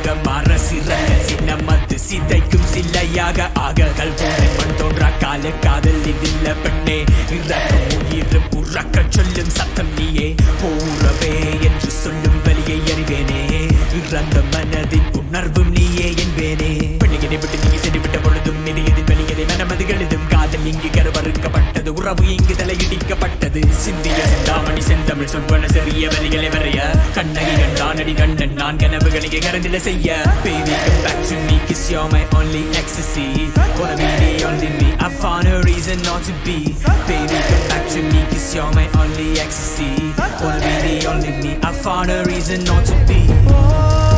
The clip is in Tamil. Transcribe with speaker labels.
Speaker 1: சிலையாக மாற சிறந்த சின்னமத்து சிதைக்கும் சிலையாக ஆக கல் தோன்றி மண் தோன்றா கால காதல் இதில்ல பெண்ணே இறக்கும் உயிர் புறக்க சொல்லும் சத்தம் நீயே போறவே என்று சொல்லும் வழியை அறிவேனே இறந்த மனதின் உணர்வும் நீயே என்பேனே பெண்ணினை விட்டு நீ சென்றுவிட்ட பொழுதும் நினையதில் வெளியதை மனமது எழுதும் காதல் இங்கு கருவறுக்கப்பட்டது உறவு இங்கு தலையிடிக்கப்பட்டது சிந்திய சிந்தாமணி செந்தமிழ் சொல்வன சிறிய வரிகளை வரைய கண்ணகி கண்டானடி கண்ணன் நான் கனவுகளை கரந்தில செய்ய baby come back to me cause you're my only ecstasy wanna be the only me I found a reason not to be baby come back to me cause you're my only ecstasy wanna be the only me I found a reason not to be